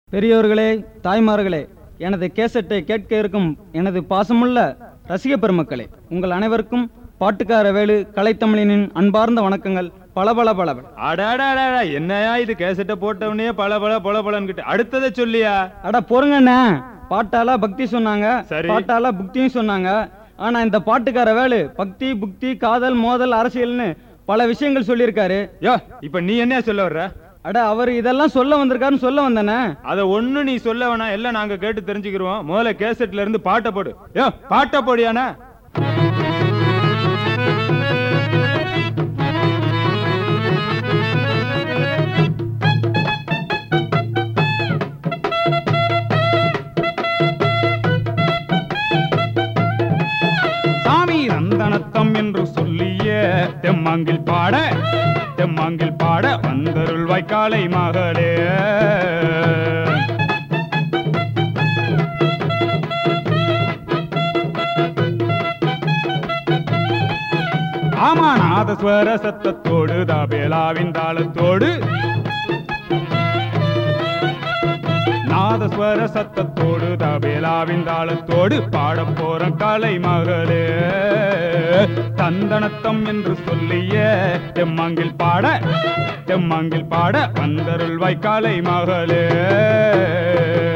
பெரியோர்களே தாய்மார்களே எனது கேசட்டை கேட்க இருக்கும் எனது பாசமுள்ள ரசிக பெருமக்களே உங்கள் அனைவருக்கும் பாட்டுக்கார வேலு கலைத்தமிழனின் அன்பார்ந்த வணக்கங்கள் பல பல பல பல. அடாடாடா என்னையா இது கேசட்டை போட்டவனே பல பல பொல பொலன்னு அடுத்ததை சொல்லியா அட பொறுங்கண்ணே பாட்டாலா பக்தி சொன்னாங்க சரி. பாட்டாலா புக்தியும் சொன்னாங்க ஆனா இந்த பாட்டுக்கார வேலு பக்தி புக்தி காதல் மோதல் அரசியல்னு பல விஷயங்கள் சொல்லியிருக்காரு யோ இப்ப நீ என்ன சொல்ல வர்ற அட அவர் இதெல்லாம் சொல்ல வந்திருக்காருன்னு சொல்ல வந்தேனே அத ஒண்ணு நீ சொல்ல வேணாம் எல்லாம் நாங்க கேட்டு தெரிஞ்சுக்கிறோம் முதல்ல கேசட்ல இருந்து பாட்டை போடு யோ பாட்டை போடியானா சாமி நந்தனத்தம் என்று சொல்லிய தெம்மாங்கில் பாட தெம்மாங்கில் பாட வந்தருள் வாய்க்காலை மகளே ஆமா நாதஸ்வர சத்தத்தோடு தாபேலாவின் தாளத்தோடு நாதஸ்வர சத்தத்தோடு தபேலாவின் தாளத்தோடு பாடப் போற கலை மகளே தந்தனத்தம் என்று சொல்லிய தெம்மாங்கில் பாட தெம்மாங்கில் பாட வந்தருள் வாய்க்காலை மகளே